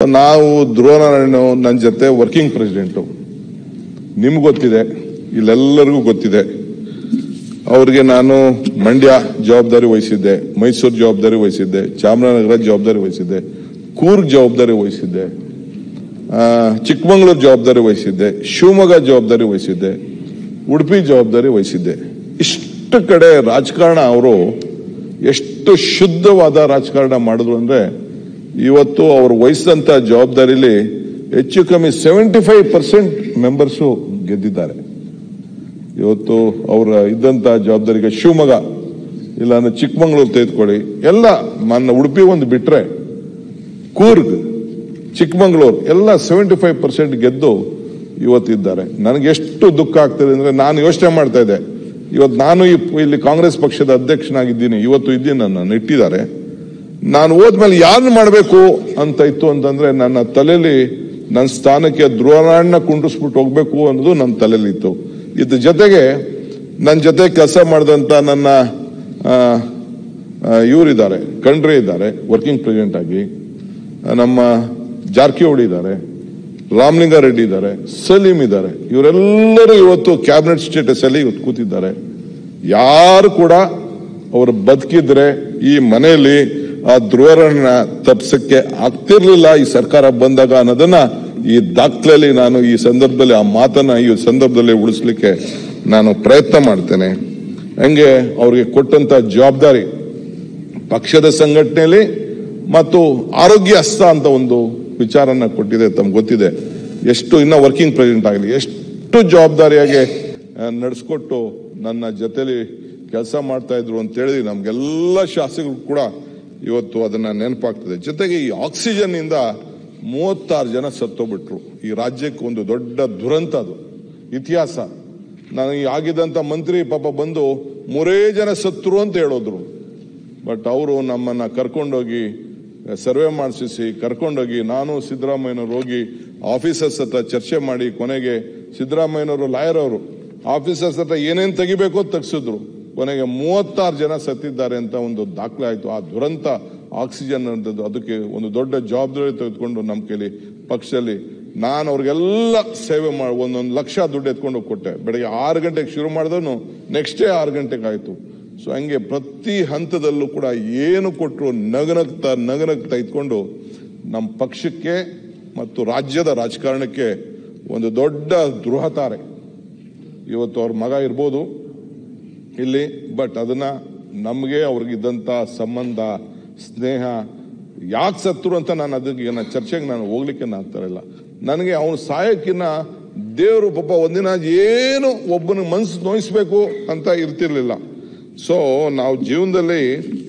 ನಾವು ಧ್ರುವನಾರಾಯಣ ನನ್ನ ಜೊತೆ ವರ್ಕಿಂಗ್ ಪ್ರೆಸಿಡೆಂಟು ನಿಮ್ಗೆ ಗೊತ್ತಿದೆ ಇಲ್ಲೆಲ್ಲರಿಗೂ ಗೊತ್ತಿದೆ ಅವ್ರಿಗೆ ನಾನು ಮಂಡ್ಯ ಜವಾಬ್ದಾರಿ ವಹಿಸಿದ್ದೆ ಮೈಸೂರು ಜವಾಬ್ದಾರಿ ವಹಿಸಿದ್ದೆ ಚಾಮರಾಜನಗರ ಜವಾಬ್ದಾರಿ ವಹಿಸಿದ್ದೆ ಕೂರ್ಗ್ ಜವಾಬ್ದಾರಿ ವಹಿಸಿದ್ದೆ ಆ, ಚಿಕ್ಕಮಗಳೂರು ಜವಾಬ್ದಾರಿ ವಹಿಸಿದ್ದೆ ಶಿವಮೊಗ್ಗ ಜವಾಬ್ದಾರಿ ವಹಿಸಿದ್ದೆ ಉಡುಪಿ ಜವಾಬ್ದಾರಿ ವಹಿಸಿದ್ದೆ ಇಷ್ಟು ಕಡೆ ರಾಜಕಾರಣ ಅವರು ಎಷ್ಟು ಶುದ್ಧವಾದ ರಾಜಕಾರಣ ಮಾಡಿದ್ರು ಅಂದ್ರೆ ಇವತ್ತು ಅವರು ವಹಿಸಿದಂತ ಜವಾಬ್ದಾರಿಲಿ ಹೆಚ್ಚು ಕಮ್ಮಿ ಸೆವೆಂಟಿ ಫೈವ್ ಪರ್ಸೆಂಟ್ ಮೆಂಬರ್ಸು ಗೆದ್ದಿದ್ದಾರೆ ಇವತ್ತು ಅವರ ಇದ್ದಂತ ಜವಾಬ್ದಾರಿಗೆ ಶಿವಮೊಗ್ಗ ಇಲ್ಲ ಅಂದ್ರೆ ಚಿಕ್ಕಮಗಳೂರು ತೆಗೆದುಕೊಳ್ಳಿ ಎಲ್ಲ ನನ್ನ ಉಡುಪಿ ಒಂದು ಬಿಟ್ರೆ ಕೂರ್ಗ್ ಚಿಕ್ಕಮಗಳೂರು ಎಲ್ಲ ಸೆವೆಂಟಿ ಫೈವ್ ಪರ್ಸೆಂಟ್ ಗೆದ್ದು ಇವತ್ತಿದ್ದಾರೆ ನನಗೆ ಎಷ್ಟು ದುಃಖ ಆಗ್ತದೆ ಅಂದ್ರೆ ನಾನು ಯೋಚನೆ ಮಾಡ್ತಾ ಇದ್ದೆ ಇವತ್ತು ನಾನು ಈ- ಇಲ್ಲಿ ಕಾಂಗ್ರೆಸ್ ಪಕ್ಷದ ಅಧ್ಯಕ್ಷನಾಗಿದ್ದೀನಿ ಇವತ್ತು ಇದ್ದೀನಿ ನನ್ನ ಇಟ್ಟಿದ್ದಾರೆ ನಾನು ಹೋದ್ಮೇಲೆ ಯಾರನ್ನ ಮಾಡಬೇಕು ಅಂತ ಇತ್ತು ಅಂತಂದ್ರೆ ನನ್ನ ತಲೆಯಲ್ಲಿ ನನ್ನ ಸ್ಥಾನಕ್ಕೆ ಧ್ರುವನಾರಾಯಣ ಕುಂಡ್ರಿಸ್ಬಿಟ್ಟು ಹೋಗ್ಬೇಕು ಅನ್ನೋದು ನನ್ನ ತಲೆಯಲ್ಲಿ ಇತ್ತು ಇದ್ರ ಜೊತೆಗೆ ನನ್ನ ಜೊತೆ ಕೆಲಸ ಮಾಡಿದಂತ ನನ್ನ ಇವರಿದ್ದಾರೆ ಖಂಡ್ರೆ ಇದ್ದಾರೆ ವರ್ಕಿಂಗ್ ಪ್ರೆಸಿಡೆಂಟ್ ಆಗಿ ಆ, ನಮ್ಮ ಜಾರಕಿಹೊಳಿ ಇದ್ದಾರೆ ರಾಮಲಿಂಗಾರೆಡ್ಡಿ ಇದ್ದಾರೆ ಸಲೀಂ ಇದ್ದಾರೆ ಇವರೆಲ್ಲರೂ ಇವತ್ತು ಕ್ಯಾಬಿನೆಟ್ ಸ್ಟೇಟಸ್ ಅಲ್ಲಿ ಇವತ್ತು ಕೂತಿದ್ದಾರೆ ಯಾರು ಕೂಡ ಅವರು ಬದುಕಿದ್ರೆ ಈ ಮನೆಯಲ್ಲಿ ಆ ಧ್ರುವರನ್ನ ತಪ್ಸಕ್ಕೆ ಆಗ್ತಿರ್ಲಿಲ್ಲ ಈ ಸರ್ಕಾರ ಬಂದಾಗ ಅನ್ನೋದನ್ನ ಈ ದಾಖಲೆಯಲ್ಲಿ ನಾನು ಈ ಸಂದರ್ಭದಲ್ಲಿ ಆ ಮಾತನ್ನ ಈ ಸಂದರ್ಭದಲ್ಲಿ ಉಳಿಸ್ಲಿಕ್ಕೆ ನಾನು ಪ್ರಯತ್ನ ಮಾಡ್ತೇನೆ ಹಂಗೆ ಅವ್ರಿಗೆ ಕೊಟ್ಟಂತ ಜವಾಬ್ದಾರಿ ಪಕ್ಷದ ಸಂಘಟನೆಯಲ್ಲಿ ಮತ್ತು ಆರೋಗ್ಯ ಹಸ್ತ ಅಂತ ಒಂದು ವಿಚಾರನ ಕೊಟ್ಟಿದೆ ತಮ್ಗೆ ಗೊತ್ತಿದೆ ಎಷ್ಟು ಇನ್ನ ವರ್ಕಿಂಗ್ ಪ್ರೆಸಿಡೆಂಟ್ ಆಗಲಿ ಎಷ್ಟು ಜವಾಬ್ದಾರಿಯಾಗಿ ನಡೆಸ್ಕೊಟ್ಟು ನನ್ನ ಜೊತೆಲಿ ಕೆಲಸ ಮಾಡ್ತಾ ಇದ್ರು ಅಂತೇಳಿ ನಮ್ಗೆಲ್ಲ ಶಾಸಕರು ಕೂಡ ಇವತ್ತು ಅದನ್ನ ನೆನಪಾಗ್ತದೆ ಜೊತೆಗೆ ಈ ಆಕ್ಸಿಜನ್ ಇಂದ ಮೂವತ್ತಾರು ಜನ ಸತ್ತೋಗ್ಬಿಟ್ರು ಈ ರಾಜ್ಯಕ್ಕೆ ಒಂದು ದೊಡ್ಡ ದುರಂತ ಅದು ಇತಿಹಾಸ ನಾನು ಈ ಆಗಿದ್ದಂತ ಮಂತ್ರಿ ಪಾಪ ಬಂದು ಮೂರೇ ಜನ ಸತ್ರು ಅಂತ ಹೇಳೋದ್ರು ಬಟ್ ಅವರು ನಮ್ಮನ್ನ ಕರ್ಕೊಂಡೋಗಿ ಸರ್ವೆ ಮಾಡಿಸಿ ಕರ್ಕೊಂಡೋಗಿ ನಾನು ಸಿದ್ದರಾಮಯ್ಯನವ್ರು ಹೋಗಿ ಆಫೀಸರ್ಸ್ ಹತ್ರ ಚರ್ಚೆ ಮಾಡಿ ಕೊನೆಗೆ ಸಿದ್ದರಾಮಯ್ಯನವರು ಲಾಯರ್ ಅವರು ಆಫೀಸರ್ಸ್ ಹತ್ರ ಏನೇನ್ ತೆಗಿಬೇಕೋ ತೆಗ್ಸಿದ್ರು ಕೊನೆಗೆ ಮೂವತ್ತಾರು ಜನ ಸತ್ತಿದ್ದಾರೆ ಅಂತ ಒಂದು ದಾಖಲೆ ಆಯ್ತು ಆ ದುರಂತ ಆಕ್ಸಿಜನ್ ಅಂತದ್ದು ಅದಕ್ಕೆ ಒಂದು ದೊಡ್ಡ ಜವಾಬ್ದಾರಿ ತೆಗೆದುಕೊಂಡು ನಮ್ಮ ಕೈಲಿ ಪಕ್ಷದಲ್ಲಿ ನಾನು ಅವ್ರಿಗೆಲ್ಲ ಸೇವೆ ಮಾಡಿ ಒಂದೊಂದು ಲಕ್ಷ ದುಡ್ಡು ಎತ್ಕೊಂಡು ಹೋಗಿ ಕೊಟ್ಟೆ ಬೆಳಗ್ಗೆ ಆರು ಗಂಟೆಗೆ ಶುರು ಮಾಡಿದನು ನೆಕ್ಸ್ಟ್ ಡೇ ಆರು ಗಂಟೆಗೆ ಆಯ್ತು ಸೊ ಹಂಗೆ ಪ್ರತಿ ಹಂತದಲ್ಲೂ ಕೂಡ ಏನು ಕೊಟ್ಟರು ನಗನಗ್ತಾ ನಗನಗ್ತಾ ಇದ್ಕೊಂಡು ನಮ್ಮ ಪಕ್ಷಕ್ಕೆ ಮತ್ತು ರಾಜ್ಯದ ರಾಜಕಾರಣಕ್ಕೆ ಒಂದು ದೊಡ್ಡ ದ್ರೋಹತಾರೆ ಇವತ್ತು ಅವ್ರ ಮಗ ಇರ್ಬೋದು ಇಲ್ಲಿ ಬಟ್ ಅದನ್ನ ನಮಗೆ ಅವ್ರಿಗಿದ್ದಂತ ಸಂಬಂಧ ಸ್ನೇಹ ಯಾಕೆ ಸತ್ರು ಅಂತ ನಾನು ಅದಕ್ಕೆ ನನ್ನ ಚರ್ಚೆಗೆ ನಾನು ಹೋಗ್ಲಿಕ್ಕೆ ನಾನು ಆಗ್ತಾ ನನಗೆ ಅವನು ಸಾಯಕ್ಕಿನ್ನ ದೇವರು ಪಾಪ ಒಂದಿನ ಏನು ಒಬ್ಬನ ಮನ್ಸು ನೋಯಿಸ್ಬೇಕು ಅಂತ ಇರ್ತಿರ್ಲಿಲ್ಲ ಸೊ ನಾವು ಜೀವನದಲ್ಲಿ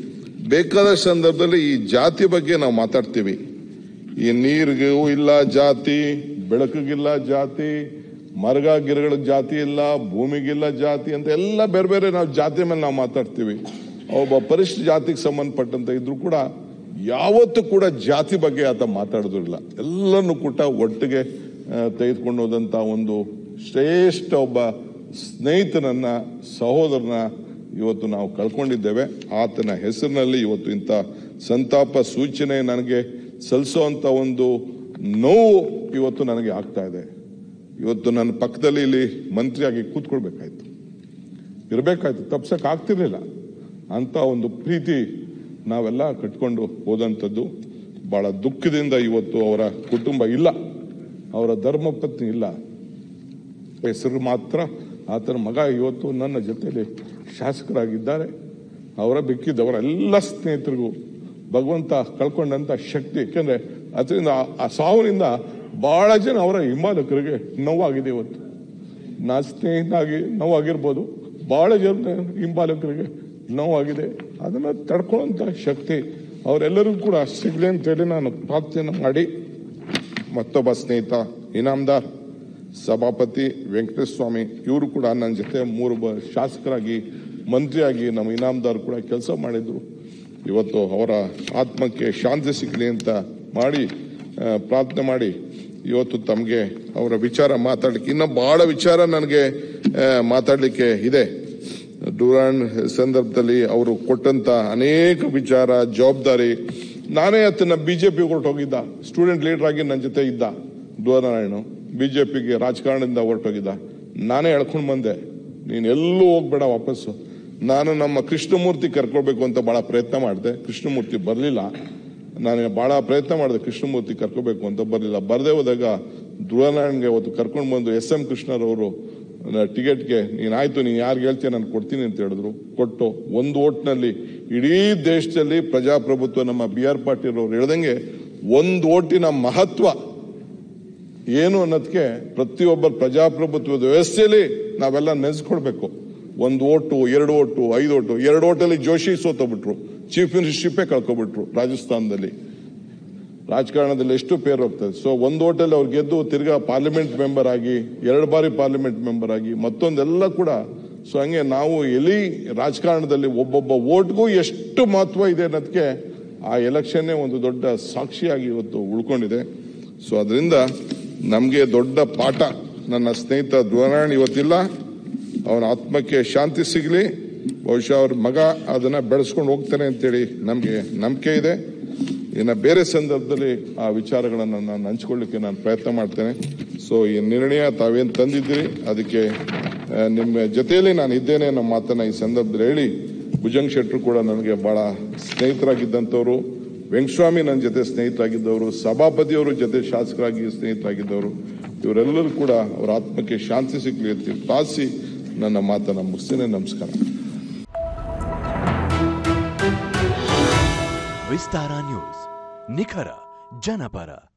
ಬೇಕಾದ ಸಂದರ್ಭದಲ್ಲಿ ಈ ಜಾತಿ ಬಗ್ಗೆ ನಾವು ಮಾತಾಡ್ತೀವಿ ಈ ನೀರಿಗೂ ಇಲ್ಲ ಜಾತಿ ಬೆಳಕಿಗಿಲ್ಲ ಜಾತಿ ಮರಗ ಗಿಡಗಳಿಗೆ ಜಾತಿ ಇಲ್ಲ ಭೂಮಿಗಿಲ್ಲ ಜಾತಿ ಅಂತ ಎಲ್ಲ ಬೇರೆ ಬೇರೆ ನಾವು ಜಾತಿ ಮೇಲೆ ನಾವು ಮಾತಾಡ್ತೀವಿ ಒಬ್ಬ ಪರಿಶಿಷ್ಟ ಜಾತಿಗೆ ಸಂಬಂಧಪಟ್ಟಂತ ಇದ್ರು ಕೂಡ ಯಾವತ್ತೂ ಕೂಡ ಜಾತಿ ಬಗ್ಗೆ ಆತ ಮಾತಾಡೋದಿಲ್ಲ ಎಲ್ಲನೂ ಕೂಡ ಒಟ್ಟಿಗೆ ಆ, ತೆಗೆದುಕೊಂಡು ಹೋದಂತ ಒಂದು ಶ್ರೇಷ್ಠ ಒಬ್ಬ ಸ್ನೇಹಿತನನ್ನ ಸಹೋದರನ ಇವತ್ತು ನಾವು ಕಳ್ಕೊಂಡಿದ್ದೇವೆ ಆತನ ಹೆಸರಿನಲ್ಲಿ ಇವತ್ತು ಇಂಥ ಸಂತಾಪ ಸೂಚನೆ ನನಗೆ ಸಲ್ಲಿಸುವಂತ ಒಂದು ನೋವು ಇವತ್ತು ನನಗೆ ಆಗ್ತಾ ಇದೆ ಇವತ್ತು ನನ್ನ ಪಕ್ಕದಲ್ಲಿ ಇಲ್ಲಿ ಮಂತ್ರಿಯಾಗಿ ಕೂತ್ಕೊಳ್ಬೇಕಾಯ್ತು ಇರಬೇಕಾಯ್ತು ತಪ್ಸಕ್ ಆಗ್ತಿರ್ಲಿಲ್ಲ ಅಂತ ಒಂದು ಪ್ರೀತಿ ನಾವೆಲ್ಲ ಕಟ್ಕೊಂಡು ಹೋದಂಥದ್ದು ಬಹಳ ದುಃಖದಿಂದ ಇವತ್ತು ಅವರ ಕುಟುಂಬ ಇಲ್ಲ ಅವರ ಧರ್ಮಪತ್ನಿ ಇಲ್ಲ ಹೆಸರು ಮಾತ್ರ ಆತನ ಮಗ ಇವತ್ತು ನನ್ನ ಜೊತೆಲಿ ಶಾಸಕರಾಗಿದ್ದಾರೆ ಅವರ ಬೆಕ್ಕಿದ್ದವರ ಎಲ್ಲ ಸ್ನೇಹಿತರಿಗೂ ಭಗವಂತ ಕಳ್ಕೊಂಡಂತ ಶಕ್ತಿ ಯಾಕೆಂದ್ರೆ ಅದರಿಂದ ಆ- ಆ ಸಾವಿನಿಂದ ಬಹಳ ಜನ ಅವರ ಹಿಂಬಾಲಕರಿಗೆ ನೋವಾಗಿದೆ ಇವತ್ತು ನಾ ಸ್ನೇಹಿತನಾಗಿ ನೋವಾಗಿರ್ಬೋದು ಬಹಳ ಜನ ಹಿಂಬಾಲಕರಿಗೆ ನೋವಾಗಿದೆ ಅದನ್ನ ತಡ್ಕೊಳ್ಳೋಂಥ ಶಕ್ತಿ ಅವರೆಲ್ಲರಿಗೂ ಕೂಡ ಸಿಗ್ಲಿ ಅಂತೇಳಿ ನಾನು ಪ್ರಾರ್ಥನೆ ಮಾಡಿ ಮತ್ತೊಬ್ಬ ಸ್ನೇಹಿತ ಇನಾಮ್ದಾರ್ ಸಭಾಪತಿ ವೆಂಕಟೇಶ ಸ್ವಾಮಿ ಇವರು ಕೂಡ ನನ್ನ ಜೊತೆ ಮೂರು ಬ ಶಾಸಕರಾಗಿ ಮಂತ್ರಿಯಾಗಿ ನಮ್ಮ ಇನಾಮ್ದಾರ್ ಕೂಡ ಕೆಲಸ ಮಾಡಿದ್ರು ಇವತ್ತು ಅವರ ಆತ್ಮಕ್ಕೆ ಶಾಂತಿ ಸಿಗಲಿ ಅಂತ ಮಾಡಿ ಆ, ಪ್ರಾರ್ಥನೆ ಮಾಡಿ ಇವತ್ತು ತಮಗೆ ಅವರ ವಿಚಾರ ಮಾತಾಡ್ಲಿಕ್ಕೆ ಇನ್ನು ಬಹಳ ವಿಚಾರ ನನಗೆ ಆ, ಮಾತಾಡ್ಲಿಕ್ಕೆ ಇದೆ ಡ್ಯೂರಾಂಡ್ ಸಂದರ್ಭದಲ್ಲಿ ಅವರು ಕೊಟ್ಟಂತ ಅನೇಕ ವಿಚಾರ ಜವಾಬ್ದಾರಿ ನಾನೇ ಅದನ್ನ ಬಿಜೆಪಿ ಹೊರಟೋಗಿದ್ದ ಸ್ಟೂಡೆಂಟ್ ಲೀಡರ್ ಆಗಿ ನನ್ನ ಜೊತೆ ಇದ್ದ ಧ್ರುವನಾರಾಯಣ ಬಿಜೆಪಿಗೆ ರಾಜಕಾರಣದಿಂದ ಹೊರಟೋಗಿದ್ದ ನಾನೇ ಎಳ್ಕೊಂಡು ಬಂದೆ ನೀನು ಎಲ್ಲೂ ಹೋಗ್ಬೇಡ ವಾಪಸ್ಸು ನಾನು ನಮ್ಮ ಕೃಷ್ಣಮೂರ್ತಿ ಕರ್ಕೊಳ್ಬೇಕು ಅಂತ ಬಹಳ ಪ್ರಯತ್ನ ಮಾಡಿದೆ ಕೃಷ್ಣಮೂರ್ತಿ ಬರಲಿಲ್ಲ ನಾನು ಬಹಳ ಪ್ರಯತ್ನ ಮಾಡಿದೆ ಕೃಷ್ಣಮೂರ್ತಿ ಕರ್ಕೋಬೇಕು ಅಂತ ಬರಲಿಲ್ಲ ಬರದೇ ಹೋದಾಗ ಧ್ರುವನಾರಾಯಣ್ಗೆ ಅವತ್ತು ಕರ್ಕೊಂಡು ಬಂದು ಎಸ್ ಎಂ ಕೃಷ್ಣರವರು ಟಿಕೆಟ್ಗೆ ನೀನ್ ಆಯ್ತು ನೀನ್ ಯಾರಿಗೆ ಹೇಳ್ತೀಯ ನಾನು ಕೊಡ್ತೀನಿ ಅಂತ ಹೇಳಿದ್ರು ಕೊಟ್ಟು ಒಂದು ಓಟ್ನಲ್ಲಿ ಇಡೀ ದೇಶದಲ್ಲಿ ಪ್ರಜಾಪ್ರಭುತ್ವ ನಮ್ಮ ಬಿ ಆರ್ ಪಾಟೀಲ್ ಅವರು ಹೇಳ್ದಂಗೆ ಒಂದು ಓಟಿನ ಮಹತ್ವ ಏನು ಅನ್ನೋದಕ್ಕೆ ಪ್ರತಿಯೊಬ್ಬರ ಪ್ರಜಾಪ್ರಭುತ್ವದ ವ್ಯವಸ್ಥೆಯಲ್ಲಿ ನಾವೆಲ್ಲ ನೆನೆಸ್ಕೊಡ್ಬೇಕು ಒಂದು ಓಟು ಎರಡು ಓಟು ಐದು ಓಟು ಎರಡು ಓಟಲ್ಲಿ ಜೋಶಿ ಸೋತೋಗ್ಬಿಟ್ರು ಚೀಫ್ ಮಿನಿಸ್ಟರ್ಶಿಪ್ಪೇ ಕಳ್ಕೊಬಿಟ್ರು ರಾಜಸ್ಥಾನದಲ್ಲಿ ರಾಜಕಾರಣದಲ್ಲಿ ಎಷ್ಟು ಪೇರ್ ಹೋಗ್ತದೆ ಸೊ ಒಂದು ಓಟಲ್ಲಿ ಅವ್ರು ಗೆದ್ದು ತಿರ್ಗಾ ಪಾರ್ಲಿಮೆಂಟ್ ಮೆಂಬರ್ ಆಗಿ ಎರಡು ಬಾರಿ ಪಾರ್ಲಿಮೆಂಟ್ ಮೆಂಬರ್ ಆಗಿ ಮತ್ತೊಂದೆಲ್ಲ ಕೂಡ ಸೊ ಹಂಗೆ ನಾವು ಎಲ್ಲಿ ರಾಜಕಾರಣದಲ್ಲಿ ಒಬ್ಬೊಬ್ಬ ಓಟ್ಗೂ ಎಷ್ಟು ಮಹತ್ವ ಇದೆ ಅನ್ನೋದಕ್ಕೆ ಆ ಎಲೆಕ್ಷನ್ನೇ ಒಂದು ದೊಡ್ಡ ಸಾಕ್ಷಿಯಾಗಿ ಇವತ್ತು ಉಳ್ಕೊಂಡಿದೆ ಸೊ ಅದರಿಂದ ನಮಗೆ ದೊಡ್ಡ ಪಾಠ ನನ್ನ ಸ್ನೇಹಿತ ಧ್ರುವನಾರಾಯಣ್ ಇವತ್ತಿಲ್ಲ ಅವನ ಆತ್ಮಕ್ಕೆ ಶಾಂತಿ ಸಿಗಲಿ ಬಹುಶಃ ಅವ್ರ ಮಗ ಅದನ್ನ ಬೆಳೆಸ್ಕೊಂಡು ಹೋಗ್ತಾನೆ ಅಂತೇಳಿ ನಮಗೆ ನಂಬಿಕೆ ಇದೆ ಇನ್ನು ಬೇರೆ ಸಂದರ್ಭದಲ್ಲಿ ಆ ವಿಚಾರಗಳನ್ನು ನಾನು ಹಂಚ್ಕೊಳ್ಳಿಕ್ಕೆ ನಾನು ಪ್ರಯತ್ನ ಮಾಡ್ತೇನೆ ಸೊ ಈ ನಿರ್ಣಯ ತಾವೇನು ತಂದಿದ್ದೀರಿ ಅದಕ್ಕೆ ಆ, ನಿಮ್ಮ ಜೊತೆಯಲ್ಲಿ ನಾನು ಇದ್ದೇನೆ ಅನ್ನೋ ಮಾತನ್ನ ಈ ಸಂದರ್ಭದಲ್ಲಿ ಹೇಳಿ ಭುಜಂಗ್ ಶೆಟ್ರು ಕೂಡ ನನಗೆ ಬಹಳ ಸ್ನೇಹಿತರಾಗಿದ್ದಂಥವ್ರು ವೆಂಕಸ್ವಾಮಿ ನನ್ನ ಜೊತೆ ಸ್ನೇಹಿತರಾಗಿದ್ದವರು ಸಭಾಪತಿಯವರು ಜೊತೆ ಶಾಸಕರಾಗಿ ಸ್ನೇಹಿತರಾಗಿದ್ದವರು ಇವರೆಲ್ಲರೂ ಕೂಡ ಅವರ ಆತ್ಮಕ್ಕೆ ಶಾಂತಿ ಸಿಗ್ಲಿ ಅಂತ ಪ್ರಾರ್ಥಿಸಿ ನನ್ನ ಮಾತನ್ನ ಮುಗಿಸ್ತೇನೆ ನಮಸ್ಕಾರ ವಿಸ್ತಾರ ನ್ಯೂಸ್ ನಿಖರ ಜನಪರ